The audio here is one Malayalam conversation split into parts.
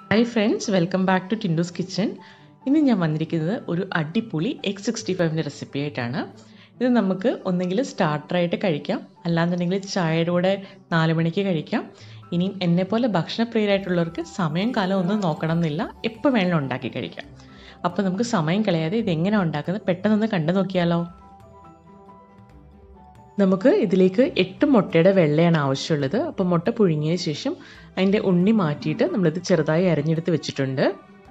hi friends welcome back to Tindu's kitchen ഇന്ന് ഞാൻ വന്നിരിക്കുന്നത് ഒരു അടിപൊളി എഗ് സിക്സ്റ്റി ഫൈവിൻ്റെ റെസിപ്പി ആയിട്ടാണ് ഇത് നമുക്ക് ഒന്നെങ്കിൽ സ്റ്റാർട്ടറായിട്ട് കഴിക്കാം അല്ലാന്നുണ്ടെങ്കിൽ ചായയുടെ കൂടെ നാല് മണിക്ക് കഴിക്കാം ഇനിയും എന്നെപ്പോലെ ഭക്ഷണപ്രിയരായിട്ടുള്ളവർക്ക് സമയം കാലം ഒന്നും നോക്കണം എന്നില്ല എപ്പോൾ വേണമെങ്കിലും ഉണ്ടാക്കി കഴിക്കാം അപ്പോൾ നമുക്ക് സമയം കളയാതെ ഇത് എങ്ങനെ ഉണ്ടാക്കുന്നത് പെട്ടെന്നൊന്ന് കണ്ടു നോക്കിയാലോ നമുക്ക് ഇതിലേക്ക് എട്ട് മുട്ടയുടെ വെള്ളയാണ് ആവശ്യമുള്ളത് അപ്പോൾ മുട്ട പുഴുങ്ങിയ ശേഷം അതിൻ്റെ ഉണ്ണി മാറ്റിയിട്ട് നമ്മളിത് ചെറുതായി അരിഞ്ഞെടുത്ത് വെച്ചിട്ടുണ്ട്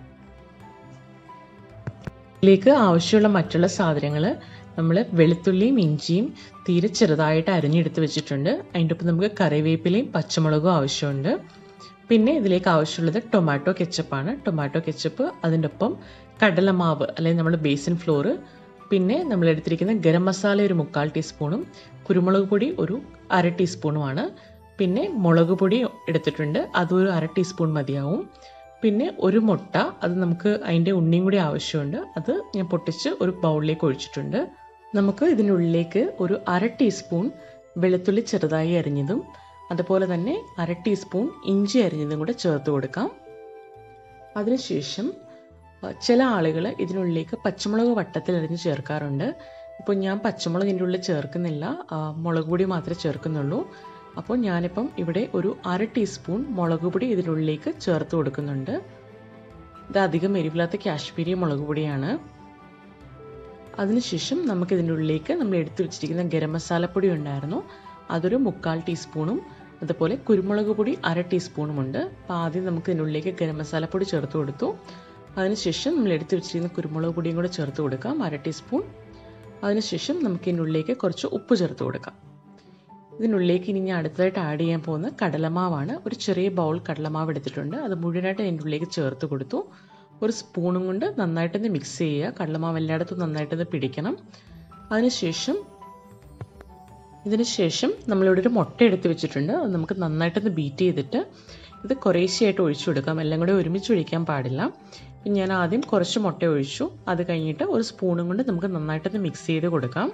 ഇതിലേക്ക് ആവശ്യമുള്ള മറ്റുള്ള സാധനങ്ങൾ നമ്മൾ വെളുത്തുള്ളിയും ഇഞ്ചിയും തീരെ ചെറുതായിട്ട് അരിഞ്ഞെടുത്ത് വെച്ചിട്ടുണ്ട് അതിൻ്റെ ഒപ്പം നമുക്ക് കറിവേപ്പിലയും പച്ചമുളകും ആവശ്യമുണ്ട് പിന്നെ ഇതിലേക്ക് ആവശ്യമുള്ളത് ടൊമാറ്റോ കെച്ചപ്പാണ് ടൊമാറ്റോ കെച്ചപ്പ് അതിൻ്റെ ഒപ്പം കടലമാവ് അല്ലെങ്കിൽ നമ്മൾ ബേസിൻ ഫ്ലോറ് പിന്നെ നമ്മൾ എടുത്തിരിക്കുന്ന ഗരം മസാല ഒരു മുക്കാൽ ടീസ്പൂണും കുരുമുളക് പൊടി ഒരു അര ടീസ്പൂണുമാണ് പിന്നെ മുളക് പൊടി എടുത്തിട്ടുണ്ട് അതൊരു അര ടീസ്പൂൺ മതിയാവും പിന്നെ ഒരു മുട്ട അത് നമുക്ക് അതിൻ്റെ ഉണ്ണിയും കൂടി ആവശ്യമുണ്ട് അത് ഞാൻ പൊട്ടിച്ച് ഒരു ബൗളിലേക്ക് ഒഴിച്ചിട്ടുണ്ട് നമുക്ക് ഇതിനുള്ളിലേക്ക് ഒരു അര ടീസ്പൂൺ വെളുത്തുള്ളി ചെറുതായി അരിഞ്ഞതും അതുപോലെ തന്നെ അര ടീസ്പൂൺ ഇഞ്ചി അരിഞ്ഞതും കൂടെ ചേർത്ത് കൊടുക്കാം അതിനുശേഷം ചില ആളുകൾ ഇതിനുള്ളിലേക്ക് പച്ചമുളക് വട്ടത്തിൽ അരിഞ്ഞ് ചേർക്കാറുണ്ട് ഇപ്പോൾ ഞാൻ പച്ചമുളക് ഇതിൻ്റെ ഉള്ളിൽ ചേർക്കുന്നില്ല മുളക് പൊടി മാത്രമേ ചേർക്കുന്നുള്ളൂ അപ്പോൾ ഞാനിപ്പം ഇവിടെ ഒരു അര ടീസ്പൂൺ മുളക് പൊടി ഇതിനുള്ളിലേക്ക് ചേർത്ത് കൊടുക്കുന്നുണ്ട് ഇത് അധികം എരിവില്ലാത്ത കാശ്മീരി മുളക് പൊടിയാണ് അതിനുശേഷം നമുക്ക് ഇതിൻ്റെ ഉള്ളിലേക്ക് നമ്മൾ എടുത്തു വെച്ചിരിക്കുന്ന ഗരം മസാലപ്പൊടി ഉണ്ടായിരുന്നു അതൊരു മുക്കാൽ ടീസ്പൂണും അതുപോലെ കുരുമുളക് പൊടി അര ടീസ്പൂണും ഉണ്ട് അപ്പോൾ ആദ്യം നമുക്ക് ഇതിനുള്ളിലേക്ക് ഗരം മസാലപ്പൊടി ചേർത്ത് കൊടുത്തു അതിനുശേഷം നമ്മൾ എടുത്തു വെച്ചിരിക്കുന്ന കുരുമുളക് പൊടിയും കൂടെ ചേർത്ത് കൊടുക്കാം അര ടീസ്പൂൺ അതിനുശേഷം നമുക്ക് ഇതിനുള്ളിലേക്ക് കുറച്ച് ഉപ്പ് ചേർത്ത് കൊടുക്കാം ഇതിനുള്ളിലേക്ക് ഇനി ഞാൻ അടുത്തതായിട്ട് ആഡ് ചെയ്യാൻ പോകുന്ന കടലമാവാണ് ഒരു ചെറിയ ബൗൾ കടലമാവ് എടുത്തിട്ടുണ്ട് അത് മുഴുവനായിട്ട് അതിൻ്റെ ഉള്ളിലേക്ക് ചേർത്ത് കൊടുത്തു ഒരു സ്പൂണും കൊണ്ട് നന്നായിട്ടൊന്ന് മിക്സ് ചെയ്യുക കടലമാവ് എല്ലായിടത്തും നന്നായിട്ടൊന്ന് പിടിക്കണം അതിനുശേഷം ഇതിന് ശേഷം നമ്മളിവിടെ ഒരു മുട്ട എടുത്ത് വെച്ചിട്ടുണ്ട് അത് നമുക്ക് നന്നായിട്ടൊന്ന് ബീറ്റ് ചെയ്തിട്ട് ഇത് കുറേശ്ശെയായിട്ട് ഒഴിച്ചു കൊടുക്കാം എല്ലാം കൂടെ ഒരുമിച്ച് ഒഴിക്കാൻ പാടില്ല ഞാൻ ആദ്യം കുറച്ച് മുട്ട ഒഴിച്ചു അത് കഴിഞ്ഞിട്ട് ഒരു സ്പൂണും കൊണ്ട് നമുക്ക് നന്നായിട്ടൊന്ന് മിക്സ് ചെയ്ത് കൊടുക്കാം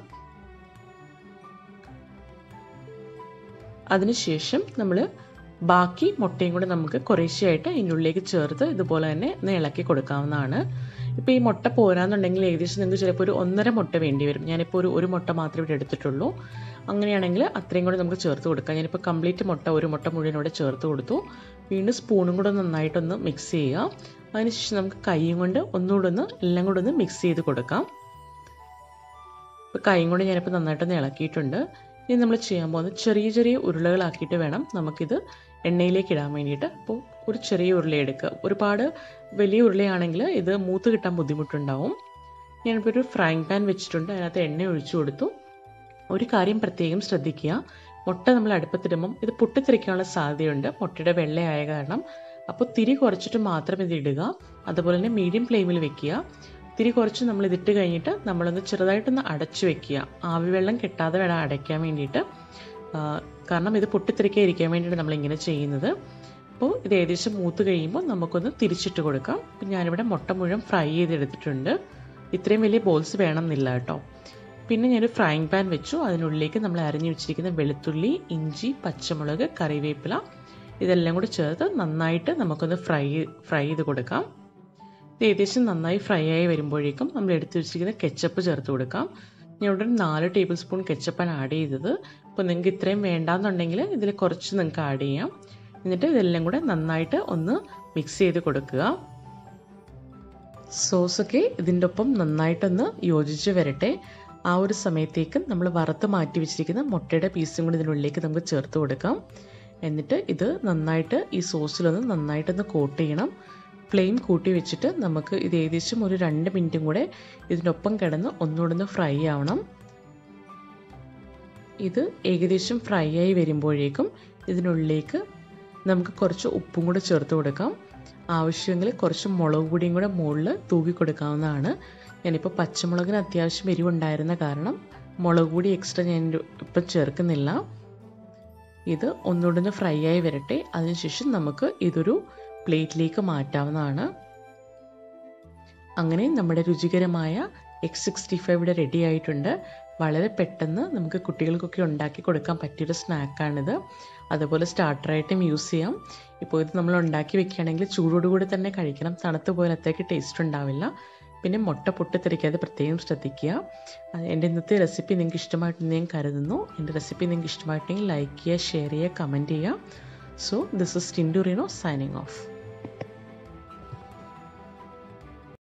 അതിനുശേഷം നമ്മൾ ബാക്കി മുട്ടയും കൂടെ നമുക്ക് കുറേശ്ശെയായിട്ട് അതിൻ്റെ ഉള്ളിലേക്ക് ചേർത്ത് ഇതുപോലെ തന്നെ ഒന്ന് ഇളക്കി കൊടുക്കാവുന്നതാണ് ഇപ്പോൾ ഈ മുട്ട പോരാന്നുണ്ടെങ്കിൽ ഏകദേശം നിങ്ങൾക്ക് ചിലപ്പോൾ ഒരു ഒന്നര മുട്ട വേണ്ടി വരും ഞാനിപ്പോൾ ഒരു ഒരു മുട്ട മാത്രമേ ഇവിടെ എടുത്തിട്ടുള്ളൂ അങ്ങനെയാണെങ്കിൽ അത്രയും കൂടെ നമുക്ക് ചേർത്ത് കൊടുക്കാം ഞാനിപ്പോൾ കംപ്ലീറ്റ് മുട്ട ഒരു മുട്ട മുഴുവൻ ഇവിടെ ചേർത്ത് കൊടുത്തു വീണ്ടും സ്പൂണും കൂടെ നന്നായിട്ടൊന്ന് മിക്സ് ചെയ്യുക അതിനുശേഷം നമുക്ക് കൈയും കൊണ്ട് ഒന്നുകൂടെ ഒന്ന് എല്ലാം കൂടെ ഒന്ന് മിക്സ് ചെയ്ത് കൊടുക്കാം ഇപ്പോൾ കൈയും കൊണ്ട് ഞാനിപ്പോൾ നന്നായിട്ടൊന്ന് ഇളക്കിയിട്ടുണ്ട് ഇനി നമ്മൾ ചെയ്യാൻ പോകുന്നത് ചെറിയ ചെറിയ ഉരുളകളാക്കിയിട്ട് വേണം നമുക്കിത് എണ്ണയിലേക്ക് ഇടാൻ വേണ്ടിയിട്ട് അപ്പോൾ ഒരു ചെറിയ ഉരുള എടുക്കുക ഒരുപാട് വലിയ ഉരുളയാണെങ്കിൽ ഇത് മൂത്ത് കിട്ടാൻ ബുദ്ധിമുട്ടുണ്ടാവും ഞാനിപ്പോൾ ഒരു ഫ്രൈങ് പാൻ വെച്ചിട്ടുണ്ട് അതിനകത്ത് എണ്ണ ഒഴിച്ചു കൊടുത്തു ഒരു കാര്യം പ്രത്യേകം ശ്രദ്ധിക്കുക മുട്ട നമ്മൾ അടുപ്പത്തിടുമ്പം ഇത് പൊട്ടിത്തെറിക്കാനുള്ള സാധ്യതയുണ്ട് മുട്ടയുടെ വെള്ളയായ കാരണം അപ്പോൾ തിരി കുറച്ചിട്ട് മാത്രം ഇത് ഇടുക അതുപോലെ തന്നെ മീഡിയം ഫ്ലെയിമിൽ വെക്കുക തിരി കുറച്ച് നമ്മൾ ഇതിട്ട് കഴിഞ്ഞിട്ട് നമ്മളൊന്ന് ചെറുതായിട്ടൊന്ന് അടച്ചു വെക്കുക ആവി വെള്ളം കെട്ടാതെ വേണം അടയ്ക്കാൻ വേണ്ടിയിട്ട് കാരണം ഇത് പൊട്ടിത്തെറിക്കാതിരിക്കാൻ വേണ്ടിയിട്ട് നമ്മളിങ്ങനെ ചെയ്യുന്നത് അപ്പോൾ ഇത് ഏകദേശം മൂത്ത് കഴിയുമ്പോൾ നമുക്കൊന്ന് തിരിച്ചിട്ട് കൊടുക്കാം അപ്പം ഞാനിവിടെ മുട്ട മുഴുവൻ ഫ്രൈ ചെയ്തെടുത്തിട്ടുണ്ട് ഇത്രയും വലിയ ബോൾസ് വേണം എന്നില്ല കേട്ടോ പിന്നെ ഞാനൊരു ഫ്രൈങ് പാൻ വെച്ചു അതിനുള്ളിലേക്ക് നമ്മൾ അരിഞ്ഞു വെച്ചിരിക്കുന്ന വെളുത്തുള്ളി ഇഞ്ചി പച്ചമുളക് കറിവേപ്പില ഇതെല്ലാം കൂടി ചേർത്ത് നന്നായിട്ട് നമുക്കൊന്ന് ഫ്രൈ ഫ്രൈ ചെയ്ത് കൊടുക്കാം ഇത് ഏകദേശം നന്നായി ഫ്രൈ ആയി വരുമ്പോഴേക്കും നമ്മൾ എടുത്തു വെച്ചിരിക്കുന്ന കെച്ചപ്പ് ചേർത്ത് കൊടുക്കാം ഞാൻ ഇവിടെ ഒരു നാല് ടേബിൾ സ്പൂൺ കെച്ചപ്പാണ് ആഡ് ചെയ്തത് അപ്പോൾ നിങ്ങൾക്ക് ഇത്രയും വേണ്ടാന്നുണ്ടെങ്കിൽ ഇതിൽ കുറച്ച് നിങ്ങൾക്ക് ആഡ് ചെയ്യാം എന്നിട്ട് ഇതെല്ലാം കൂടെ നന്നായിട്ട് ഒന്ന് മിക്സ് ചെയ്ത് കൊടുക്കുക സോസൊക്കെ ഇതിൻ്റെ ഒപ്പം നന്നായിട്ടൊന്ന് യോജിച്ച് വരട്ടെ ആ ഒരു സമയത്തേക്ക് നമ്മൾ വറുത്ത് മാറ്റി വെച്ചിരിക്കുന്ന മുട്ടയുടെ പീസും കൂടി ഇതിനുള്ളിലേക്ക് നമുക്ക് ചേർത്ത് കൊടുക്കാം എന്നിട്ട് ഇത് നന്നായിട്ട് ഈ സോസിലൊന്ന് നന്നായിട്ടൊന്ന് കോട്ട് ചെയ്യണം ഫ്ലെയിം കൂട്ടി വെച്ചിട്ട് നമുക്ക് ഇത് ഏകദേശം ഒരു രണ്ട് മിനിറ്റും കൂടെ ഇതിനൊപ്പം കിടന്ന് ഒന്നുകൂടെ ഒന്ന് ഫ്രൈ ആവണം ഇത് ഏകദേശം ഫ്രൈ ആയി വരുമ്പോഴേക്കും ഇതിനുള്ളിലേക്ക് നമുക്ക് കുറച്ച് ഉപ്പും കൂടെ ചേർത്ത് കൊടുക്കാം ആവശ്യമെങ്കിൽ കുറച്ച് മുളക് പൊടിയും കൂടെ മുകളിൽ തൂക്കി കൊടുക്കാവുന്നതാണ് ഞാനിപ്പോൾ പച്ചമുളകിന് അത്യാവശ്യം എരിവുണ്ടായിരുന്ന കാരണം മുളക് പൊടി എക്സ്ട്രാ ഞാൻ ഇപ്പം ചേർക്കുന്നില്ല ഇത് ഒന്നുകൂടെ ഫ്രൈ ആയി വരട്ടെ അതിനുശേഷം നമുക്ക് ഇതൊരു പ്ലേറ്റിലേക്ക് മാറ്റാവുന്നതാണ് അങ്ങനെ നമ്മുടെ രുചികരമായ എക്സ് സിക്സ്റ്റി ഫൈവ് ഇവിടെ റെഡി ആയിട്ടുണ്ട് വളരെ പെട്ടെന്ന് നമുക്ക് കുട്ടികൾക്കൊക്കെ ഉണ്ടാക്കി കൊടുക്കാൻ പറ്റിയൊരു സ്നാക്കാണിത് അതുപോലെ സ്റ്റാർട്ടറായിട്ടും യൂസ് ചെയ്യാം ഇപ്പോൾ ഇത് നമ്മൾ ഉണ്ടാക്കി വെക്കുകയാണെങ്കിൽ ചൂടോടുകൂടി തന്നെ കഴിക്കണം തണുത്ത് പോയാലത്തേക്ക് ടേസ്റ്റ് ഉണ്ടാവില്ല പിന്നെ മുട്ട പൊട്ടിത്തെറിക്കാതെ പ്രത്യേകം ശ്രദ്ധിക്കുക എൻ്റെ ഇന്നത്തെ റെസിപ്പി നിങ്ങൾക്ക് ഇഷ്ടമായിട്ടെന്ന് ഞാൻ കരുതുന്നു എൻ്റെ റെസിപ്പി നിങ്ങൾക്ക് ഇഷ്ടമായിട്ടുണ്ടെങ്കിൽ ലൈക്ക് ചെയ്യുക ഷെയർ ചെയ്യുക കമൻറ്റ് ചെയ്യുക so this is Tindu Reeno signing of